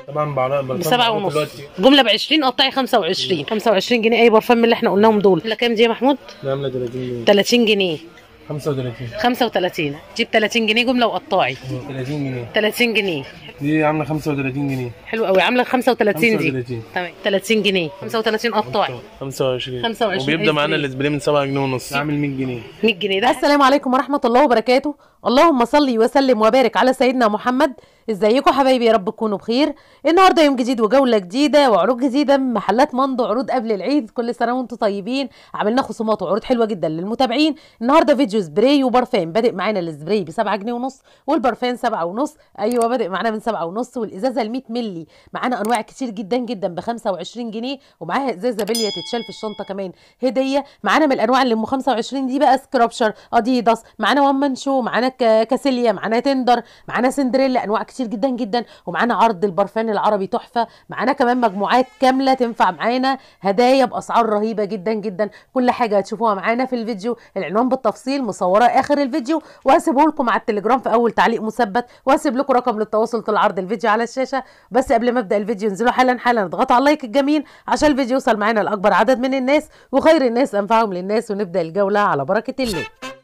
طبعا بعرق ب 7 ونص جمله ب 20 قطعي 25 25 جنيه اي برفان من اللي احنا قلناهم دول عامله كام دي يا محمود عامله 30 جنيه 30 جنيه 35 35 جيب 30 جنيه جمله وقطعي 30 جنيه 30 جنيه دي عامله 35 جنيه حلو قوي عامله 35 دي 35. تمام 30 جنيه 35 قطاعي 25 25 وبيبدا معانا أيس الاسبري من 7 جنيه ونص عامل 100 جنيه 100 جنيه ده السلام عليكم ورحمه الله وبركاته اللهم صل وسلم وبارك على سيدنا محمد ازيكم حبايبي يا رب تكونوا بخير النهارده يوم جديد وجوله جديده وعروض جديده من محلات مندو عروض قبل العيد كل سنه وانتم طيبين عملنا خصومات وعروض حلوه جدا للمتابعين النهارده فيديو سبراي وبرفان بادئ معانا السبراي ب 7 جنيه ونص والبرفان 7 ونص ايوه بادئ معانا من 7 ونص والازازه ال 100 مللي معانا انواع كتير جدا جدا ب 25 جنيه ومعاها ازازه بليه تتشال في الشنطه كمان هديه معانا من الانواع اللي ام 25 دي بقى سكرابشر اديداس معانا وان مان شو معانا ك- كاسيليا معانا تندر معانا سندريلا انواع كتير جدا جدا ومعانا عرض البرفان العربي تحفه معانا كمان مجموعات كامله تنفع معانا هدايا باسعار رهيبه جدا جدا كل حاجه هتشوفوها معانا في الفيديو العنوان بالتفصيل مصوره اخر الفيديو وهسيبه لكم على التليجرام في اول تعليق مثبت وهسيب لكم رقم للتواصل طول عرض الفيديو على الشاشه بس قبل ما ابدا الفيديو انزلوا حالا حالا اضغطوا على اللايك الجميل عشان الفيديو يوصل معانا لاكبر عدد من الناس وخير الناس انفعهم للناس ونبدا الجوله على بركه الله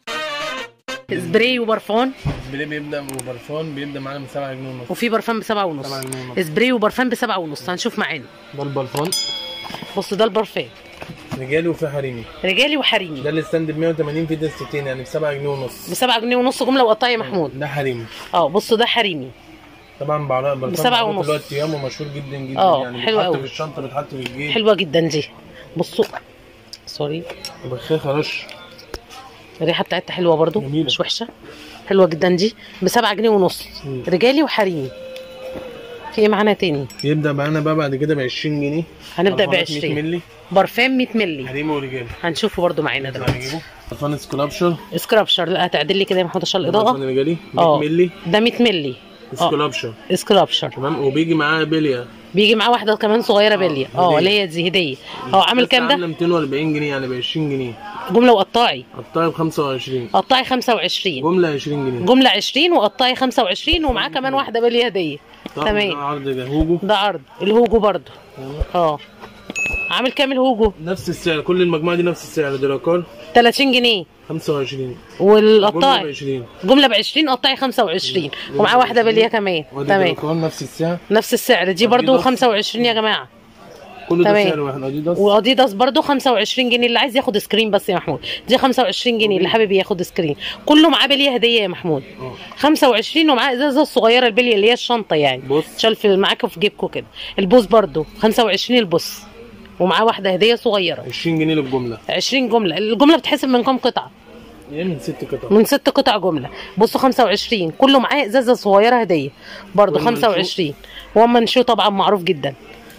سبراي وبرفان الاسبري بيبدا وبرفان بيبدا معانا من 7 جنيه ونص وفي برفان بسبعة ونص 7 جنيه ونص سبراي وبرفان بسبعة ونص هنشوف معانا ده البرفان بصوا ده البرفان رجالي وفي حريمي رجالي وحريمي ده الستاند ب 180 في ده 60 يعني ب 7 جنيه ونص بسبعة جنيه ونص جمله وقطعي يا محمود ده حريمي اه بصوا ده حريمي طبعا بعرق برفان بسبعة معروف ونص. دلوقتي ايام ومشهور جدا جدا اه، يعني حلو بيتحط قوي. في الشنطه بيتحط في الجيب حلوه جدا دي بصوا سوري بخاخه رش الريحه بتاعتها حلوه برضو جميلة. مش وحشه حلوه جدا دي بسبعة جنيه ونص مم. رجالي وحريمي في ايه معانا تاني يبدا معانا بقى بعد كده ب 20 جنيه هنبدا ب برفانات 100 20 مللي برفان 100 مللي حريمي ورجالي هنشوفه برضو معانا دلوقتي هنجيبه برفان سكولابشر سكرابشر لا هتعدل لي كده يا محمود عشان الاضاءه برفان رجالي 100 اه مللي ده 100 مللي اه سكولابشر سكرابشر تمام وبيجي معاه بليه بيجي معاه واحده كمان صغيره بليه اه هدية. اللي هي دي هديه اه عامل بس كام عامله ده 240 جنيه يعني ب 20 جنيه جمله وقطاعي قطعي ب 25 قطعي 25 جمله 20 جنيه جمله 20 وقطعي 25 ومعاه كمان واحده بليه هديه طبعاً ده تمام عرض ده هوجو ده عرض الهوجو برضو اه عامل كام الهوجو نفس السعر كل المجموعه دي نفس السعر دراكار 30 جنيه 25 جمله ب والقطاعي 20 جمله ب 20 قطعي 25 ومعاه واحده بليه كمان وادي تمام دراكار نفس السعر نفس السعر دي برضو أديداس. 25 يا جماعه كل ده تمام. سعر واحد اديداس واديداس برضو 25 جنيه اللي عايز ياخد سكرين بس يا محمود دي 25 جنيه اللي حابب ياخد سكرين كله معاه بليه هديه يا محمود اه 25 ومعاه ازازه الصغيره البليه اللي هي الشنطه يعني بص تشال في معاكم في جيبكم كده البوس برضو 25 البوس ومعاه واحده هديه صغيره 20 جنيه للجمله 20 جمله الجمله بتحسب من كام قطعه يعني من ست قطع من ست قطع جمله بصوا 25 كله معاه ازازه صغيره هديه برضو وأما نشوف. 25 واما نشو طبعا معروف جدا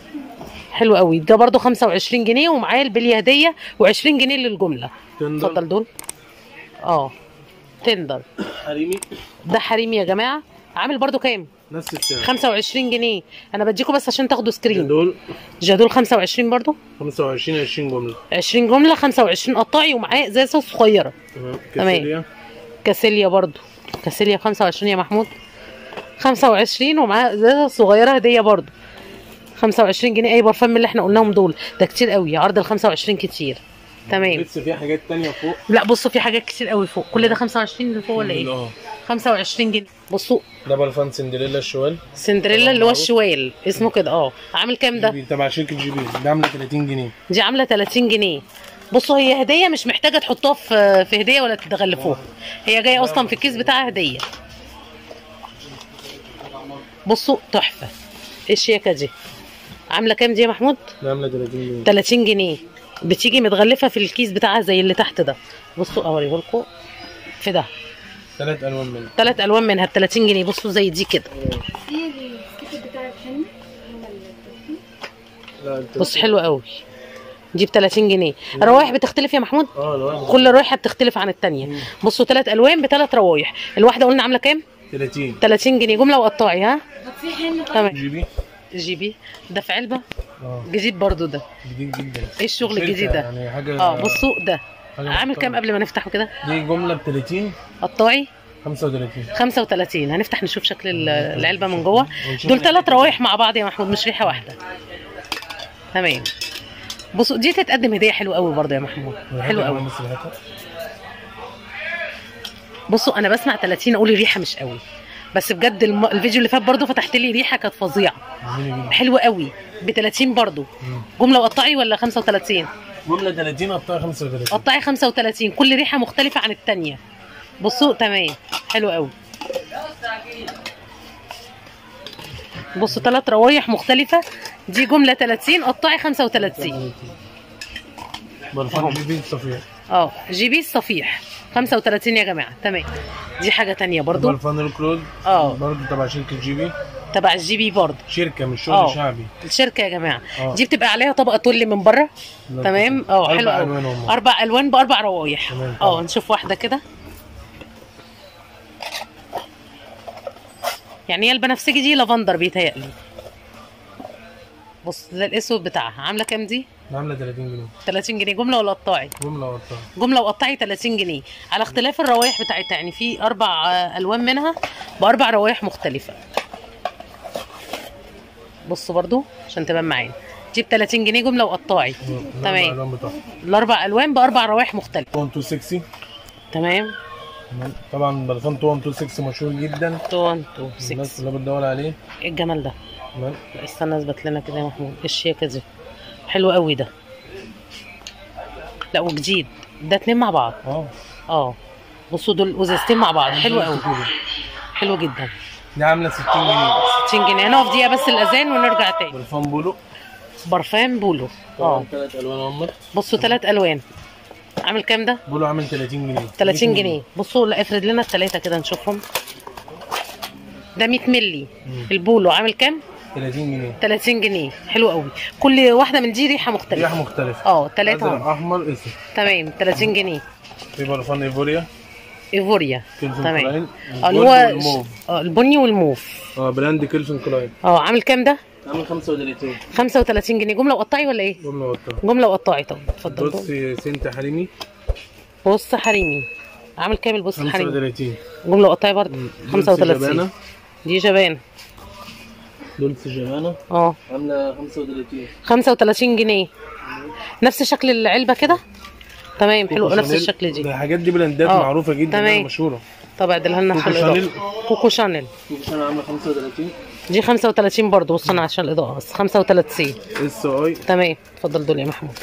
حلو قوي ده برضو 25 جنيه ومعاه البليه هديه و20 جنيه للجمله تندر اتفضل دول اه تندر حريمي ده حريمي يا جماعه عامل برضو كام نفس السعر 25 جنيه انا بديكم بس عشان تاخدوا سكرين دول جادول 25 برضو 25 20 جمله 20 جمله 25 قطاعي ومعاه ازازه صغيره تمام تمام. كاسيليا كاسيليا برضو كاسيليا 25 يا محمود 25 ومعاه ازازه صغيره هديه برضو 25 جنيه اي برفان من اللي احنا قلناهم دول ده كتير قوي عرض ال 25 كتير تمام لسه في حاجات تانية فوق لا بصوا في حاجات كتير قوي فوق كل ده 25 اللي فوق ولا ايه اه 25 جنيه بصوا ده برفان سندريلا الشوال سندريلا اللي هو الشوال اسمه كده اه عامل كام ده جي بي تبع شركه جي بي ده عامله 30 جنيه دي عامله 30 جنيه بصوا هي هديه مش محتاجه تحطوها في في هديه ولا تتغلفوها هي جايه اصلا في الكيس بتاعها هديه بصوا تحفه ايه الشياكه دي عامله كام دي يا محمود ده عامله 30 جنيه 30 جنيه بتيجي متغلفه في الكيس بتاعها زي اللي تحت ده بصوا اوريه لكم في ده ثلاث الوان منه ثلاث الوان منها ب 30 جنيه بصوا زي دي كده في الكتب بتاع الحنة هما اللي لا انت بص حلو قوي دي ب 30 جنيه الروايح بتختلف يا محمود اه الوان كل روايحه بتختلف عن الثانيه بصوا ثلاث الوان بثلاث روايح الواحده قلنا عامله كام 30 30 جنيه جمله وقطاعي ها طب في حنة طب تمام جي بي جيبي ده في علبه اه جديد برضو ده جديد جدا ايه الشغل شركة الجديد ده يعني حاجه اه بصوا ده حاجة عامل كام محترمة. قبل ما نفتحه كده دي جمله ب 30 قطاعي 35 35 هنفتح نشوف شكل ال- العلبه من جوه ونشوف دول ريحة ثلاث روايح مع بعض يا محمود مش ريحه واحده تمام بصوا دي تتقدم هديه حلوه قوي برضه يا محمود حلوه قوي بس ريحتها. بصوا انا بسمع 30 اقول الريحه مش قوي بس بجد الم... الفيديو اللي فات برضه فتحت لي ريحه كانت فظيعه جميلة جدا حلوه قوي ب 30 برضه مم. جمله وقطعي ولا 35 جملة 30 قطعها 35 قطعي 35 كل ريحه مختلفه عن الثانيه بصوا تمام حلو قوي بصوا ثلاث روايح مختلفه دي جمله 30 قطعي 35 برفان جيبين صفيح اه جيبي الصفيح 35 يا جماعه تمام دي حاجه تانية برضو برفان الكلود اه. برضه تبع شركة جيبي تبع الجي بي برضو شركة مش اه. شغل شعبي الشركه يا جماعه اه. دي بتبقى عليها طبقه تل من بره لا، تمام اه أربع حلو قوي ألوان هم. اربع الوان باربع روايح تمام، اه طبعا. نشوف واحده كده يعني هي البنفسجي دي لافندر بيتهيألي بص ده الاسود بتاعها عامله كام دي عاملة 30 جنيه 30 جنيه جمله ولا قطاعي جملة وقطعها جمله وقطعي 30 جنيه على اختلاف الروايح بتاعتها يعني في اربع آه، الوان منها باربع روايح مختلفه بصوا برضو عشان تبان معانا دي ب 30 جنيه جمله وقطاعي تمام الألوان بتاعها الاربع الوان باربع روايح مختلفه 1260 تمام تمام. طبعا برفان 1260 مشهور جدا 2 2 الناس 6 كلها بتدور عليه ايه الجمال ده تمام لا، استنى اثبت لنا كده يا محمود ايه الشياكه دي حلو قوي ده لا وجديد ده اتنين مع بعض اه اه بصوا دول ازازتين مع بعض حلو قوي كده. حلو جدا دي عاملة 60 جنيه 60 جنيه هنقف دقيقه بس الاذان ونرجع تاني برفان بولو برفان بولو اه طبعا ثلاث ألوان هم بصوا ثلاث الوان عامل كام ده بولو عامل 30 جنيه 30 جنيه بصوا لا افرد لنا الثلاثه كده نشوفهم ده 100 مللي مم. البولو عامل كام 30 جنيه 30 جنيه حلو قوي كل واحده من دي ريحه مختلفه ريحة مختلفة اه ثلاثه أزرق أحمر أسود تمام 30 جنيه في برفان إيفوريا ايفوريا كيلفن تمام كلاين اه اللي الجولد هو والموف. اه البني والموف اه براند كيلفن كلاين اه عامل كام ده عامل 35 35 جنيه جمله وقطعي ولا ايه جملة وقطعها جمله وقطعي طب اتفضل بص سنت حريمي بص حريمي عامل كام البص الحريمي 35 جمله وقطعي برضه دولسي 35 جابانا دي جبانه دولسي جابانا اه عاملة 35 35 جنيه نفس شكل العلبه كده تمام حلو كوكو نفس شانيل. الشكل دي الحاجات دي براندات اه. معروفة جدا تمام. يعني مشهورة طب اعدلها لنا عشان كوكو الاضاءه شانيل. كوكو شانيل كوكو شانيل عاملة 35 دي 35 برضه بص انا عشان الاضاءه بس 35 اس اي تمام اتفضل دول يا محمود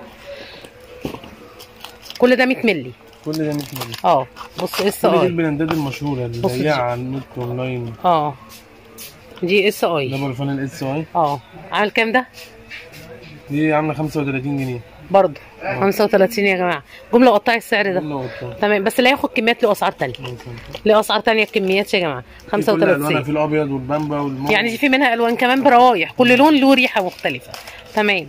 كل ده 100 مللي كل ده 100 مللي اه بص اس كل دي اي البراندات المشهورة اللي بص دي. هي على النت اونلاين اه دي اس ده اي برفان الاس اي اه عامل كام ده دي عاملة 35 جنيه برضه 35 يا جماعه جمله وقطعي السعر ده جملة وقطعها تمام بس لا ياخد كميات له اسعار تانية له اسعار تانية كميات يا جماعه في كل الوانها 35 في الابيض والبامبا والموف يعني دي في منها الوان كمان بروايح كل لون له ريحه مختلفه تمام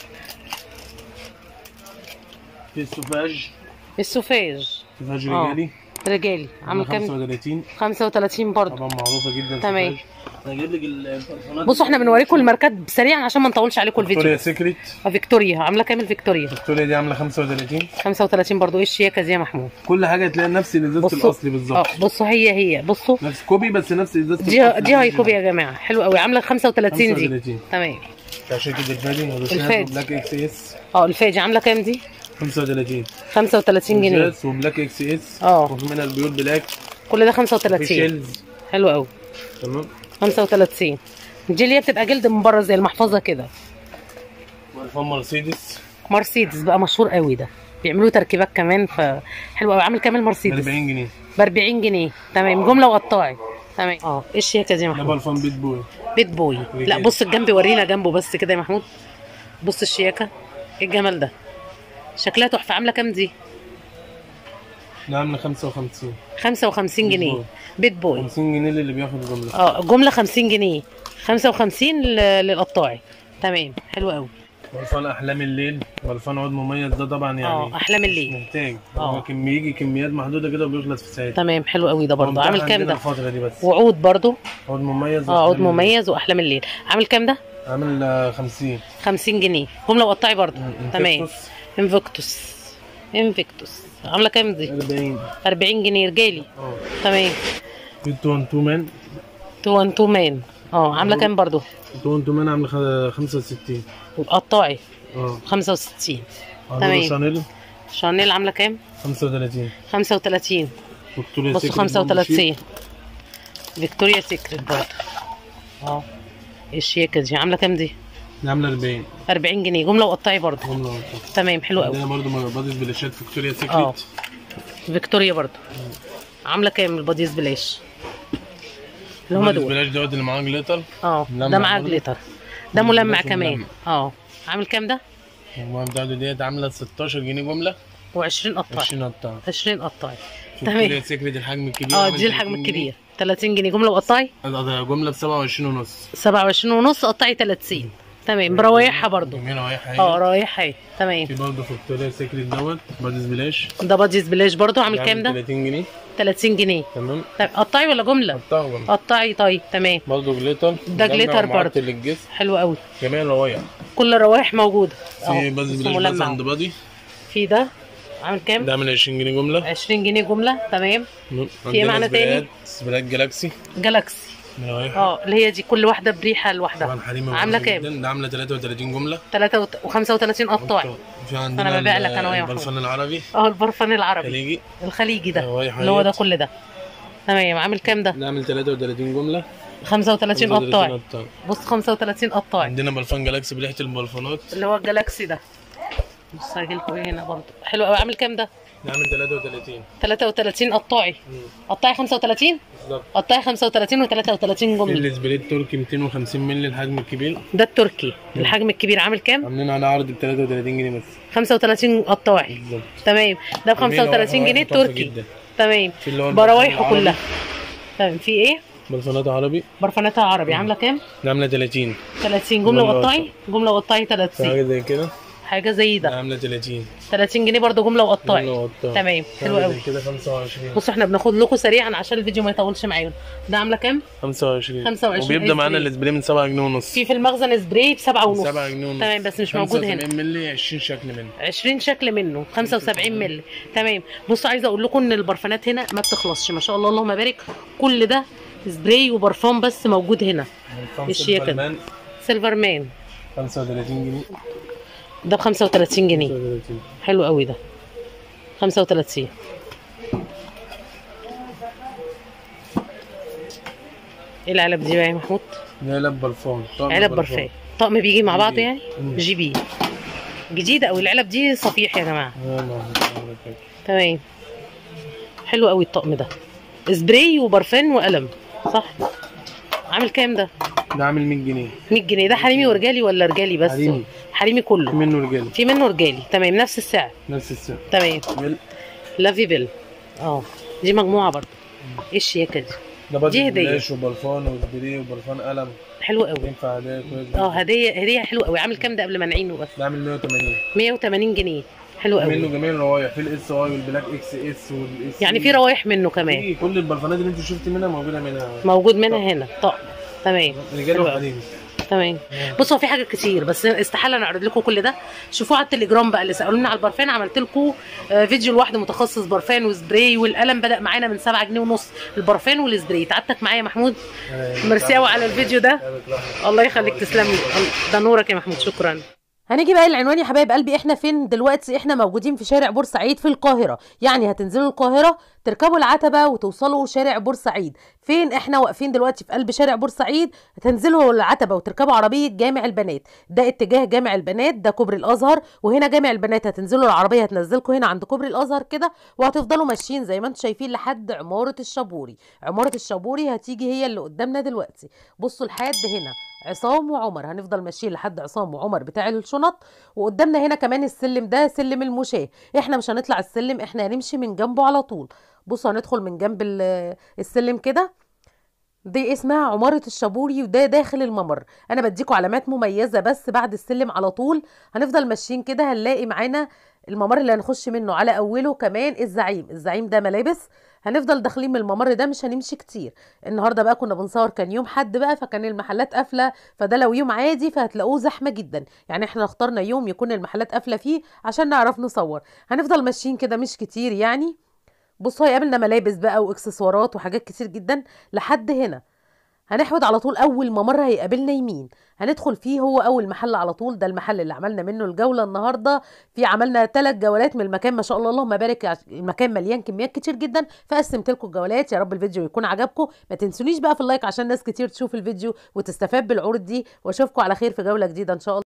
في السوفاج السوفاج سوفاج اه. رجالي رجالي عامل كام 35 35 برضه طبعا معروفة جدا تمام. سوفاج. انا هجيب لك البرفانات بصوا احنا بنوريكم الماركات سريعا عشان ما نطولش عليكم فيكتوريا الفيديو سيكريت آه، فيكتوريا عامله كام الفيكتوريا فيكتوريا دي عاملة 35 35 برضه ايه الشياكه دي يا محمود كل حاجة تلاقي نفس الازازة بصوا الاصلي اه بالظبط بصوا هي هي بصوا نفس كوبي بس نفس ازازة دي الأصلي. دي هاي كوبي يا جماعه حلو قوي عامله 35 دي 35 تمام بتاع شركة الفادي الفادي. وروشان وبلاك اكس اس اه الفاجي عامله كام دي 35 35 جنيه جاز وبلاك اكس اس اه. وفي منها البيوت بلاك كل ده في 35 شيلز حلو قوي تمام 35 دي اللي هي بتبقى جلد من بره زي المحفظه كده والفان مرسيدس مرسيدس بقى مشهور قوي ده بيعملوا تركيبات كمان فحلو قوي عامل كام ب المرسيدس 40 جنيه ب 40 جنيه تمام جمله وقطاعي تمام اه ايه الشياكه دي يا ده محمود بالفان بيت بوي بيت بوي لا رجالي. بص الجنب ورينا جنبه بس كده يا محمود بص الشياكه ايه الجمال ده شكلها تحفه عامله كام دي ده عامله 55 55 بيت جنيه بوي. بيت بوي 50 جنيه للي بياخد جمله اه جمله 50 جنيه 55 ل- للقطاعي تمام حلو قوي والفان احلام الليل والفان عود مميز ده طبعا يعني اه احلام مش الليل محتاج اه. هو كم يجي كميات محدوده كده وبيخلص في ساعتها تمام حلو قوي ده برضه عامل كام ده الفتره دي بس وعود برضه عود مميز اه عود وأحلام الليل. مميز واحلام الليل عامل كام ده عامل آه، 50 50 جنيه جمله وقطعي برضه تمام انفكتوس. انفكتوس انفيكتوس عامله كام دي 40 40 جنيه رجالي اه تمام في 2 2 مان 2 2 مان اه عامله كام برضو 2 2 مان عامله خ- 65 وقطاعي اه 65 عندنا تمام. شانيل شانيل عامله كام 35 35 فيكتوريا بصوا سيكريت 35 فيكتوريا سيكريت برضه اه ايه الشياكه دي عامله كام دي دي عامله 40 40 جنيه جمله وقطعي برضه جمله واحدة. تمام حلو قوي عندنا برضه بادز بلاشات فيكتوريا اه سيكريت فيكتوريا برضه عامله كام الباديز بلاش اللي هما بادز دول بلاش دوت اللي معاه جليتر اه ملمع ده معاه برضه. جليتر ده ملمع ملمع. كمان اه عامل كام ده المجموعه بتاعته ديت عامله 16 جنيه جمله و20 قطاعي 20 قطعه 20 قطاعي فيكتوريا تمام سيكريت الحجم الكبير اه عامل دي الحجم 30 جنيه. الكبير 30 جنيه جمله وقطاعي ده جمله ب 27 ونص 27 ونص قطاعي 30 تمام بروايحها برضه جميله رايحه اه رايحه اهي تمام في برضه فيكتوريا سيكريت دوت بادز بلاش ده باديز بلاش برضه عامل كام ده 30 جنيه 30 جنيه تمام طيب قطاعي ولا جمله قطعه جمله قطاعي طيب تمام برضه جليتر ده جليتر برضه. برضه للجسم حلو قوي جميع الروايح كل الروايح موجوده في اه بادز بس بلاش بس ملمع. عند بادي في ده عامل كام ده عامل 20 جنيه جمله 20 جنيه جمله تمام عندنا معنى تاني؟ سبرايات- سبرايات جلاكسي جالاكسي روايح اه اللي هي دي كل واحده بريحه طبعا لوحدها حريمي عامله مميزة كام جداً. ده عامله 33 جمله 3 و35 قطاعي في عندنا أنا ببيع لك ال- أنا ويا محمود. البرفان العربي اه البرفان العربي خليجي الخليجي ده روايح اللي هو ده اهيت. كل ده تمام عامل كام ده ده عامل 33 جمله 35 قطاعي قطاعي بص 35 قطاعي عندنا برفان جالاكسي بريحه البرفانات اللي هو الجالاكسي ده بص هجيلكوا ايه هنا برضه حلو قوي عامل كام ده ده عامل 33 33 قطاعي قطاعي 35 بالظبط قطاعي 35 و33 في جمله السبريت تركي 250 مللي الحجم الكبير ده التركي الحجم الكبير عامل كام عاملين على عرض ب 33 جنيه بس 35 قطاعي بالظبط تمام ده ب جميل، 35 روايح جنيه تحفة تركي جدا. تمام في اللي هو البرفان براويحه العربي. كلها تمام في ايه برفانات عربي برفاناتها عربي عامله كام ده عامله 30 30 جمله جملة وقطاعي جمله وقطاعي في 30 حاجه زي كده حاجه زي ده ده عامله 30 30 جنيه برضو جمله وقطاعي جملة وقطاعي. تمام في حلو حاجة قوي زي كده 25 بصوا احنا بناخد لكم سريعا عشان الفيديو ما يطولش معانا ده عامله كام 25 25 وبيبدا معانا سبراي. السبراي من 7 جنيه ونص في في المخزن سبراي ب 7 ونص 7 جنيه ونص تمام بس مش موجود هنا 75 مللي 20 شكل منه 20 شكل منه 75 مللي تمام بصوا عايزه اقول لكم ان البرفانات هنا ما بتخلصش ما شاء الله اللهم بارك كل ده سبراي وبرفان بس موجود هنا الشياكة دي. الفرمان سيلفر مان 35 جنيه ده ب 35 جنيه 35 حلو قوي ده 35 ايه العلب دي بقى يا محمود ده علب برفان طقم علب برفان طقم بيجي مع بعض جي بي. يعني مم. جي بي جديده قوي العلب دي صفيح يا جماعه آه، ما هو كده. تمام حلو قوي الطقم ده سبراي وبرفان وقلم صح عامل كام ده ده عامل 100 جنيه 100 جنيه ده حريمي ورجالي ولا رجالي بس حريمي. حريمي في كله منه رجاله في منه رجالي تمام نفس السعر نفس السعر تمام مل- لافي بيل اه دي مجموعه برضه ايه الشياكه دي ده برضه دي هدية. بلاش وبرفان وسبراي وبرفان قلم حلو قوي ينفع هدايا كويس اه هديه هديه حلوه قوي عامل كام ده قبل ما نعينه بس ده عامل 180 180 جنيه حلو منه قوي جميع الروايح في الاس اي والبلاك اكس اس والاس يعني في روايح منه كمان في كل البرفانات اللي انت شفت منها موجوده منها موجود منها هنا طقم تمام رجاله حلو قوي. وحريمي تمام بصوا في حاجات كتير بس استحاله نعرض لكم كل ده شوفوه على التليجرام بقى اللي سالونا على البرفان عملت لكم آه، فيديو لوحده متخصص برفان وسبراي والقلم بدا معانا من 7 جنيه ونص البرفان والسبراي تعبتك معايا يا محمود ميرسي قوي على الفيديو ده الله يخليك تسلم لي ده نورك يا محمود شكرا هنيجي بقى العنوان يا حبايب قلبي احنا فين دلوقتي احنا موجودين في شارع بورسعيد في القاهرة يعني هتنزلوا القاهرة تركبوا العتبة وتوصلوا شارع بورسعيد فين احنا واقفين دلوقتي في قلب شارع بورسعيد هتنزلوا العتبة وتركبوا عربية جامع البنات ده اتجاه جامع البنات ده كوبري الازهر وهنا جامع البنات هتنزلوا العربية هتنزلكم هنا عند كوبري الازهر كده وهتفضلوا ماشيين زي ما انتم شايفين لحد عمارة الشابوري عمارة الشابوري هتيجي هي اللي قدامنا دلوقتي بصوا لحد هنا عصام وعمر هنفضل ماشيين لحد عصام وعمر بتاع الشنط وقدامنا هنا كمان السلم ده سلم المشاة احنا مش هنطلع السلم احنا هنمشي من جنبه على طول بصوا هندخل من جنب ال- السلم كده دي اسمها عمارة الشابوري وده داخل الممر انا بديكوا علامات مميزة بس بعد السلم على طول هنفضل ماشيين كده هنلاقي معانا الممر اللي هنخش منه على اوله كمان الزعيم الزعيم ده ملابس هنفضل داخلين من الممر ده مش هنمشي كتير النهارده بقى كنا بنصور كان يوم حد بقى فكان المحلات قافله فده لو يوم عادي فهتلاقوه زحمه جدا يعني احنا اخترنا يوم يكون المحلات قافله فيه عشان نعرف نصور هنفضل ماشيين كده مش كتير يعني بصوا هيقابلنا ملابس بقى واكسسوارات وحاجات كتير جدا لحد هنا هنحود على طول اول ممر هيقابلنا يمين هندخل فيه هو اول محل على طول ده المحل اللي عملنا منه الجوله النهارده في عملنا ثلاث جولات من المكان ما شاء الله اللهم بارك عش- المكان مليان كميات كتير جدا فقسمت لكم الجولات يا رب الفيديو يكون عجبكم ما تنسونيش بقى في اللايك عشان ناس كتير تشوف الفيديو وتستفاد بالعروض دي واشوفكم على خير في جوله جديده ان شاء الله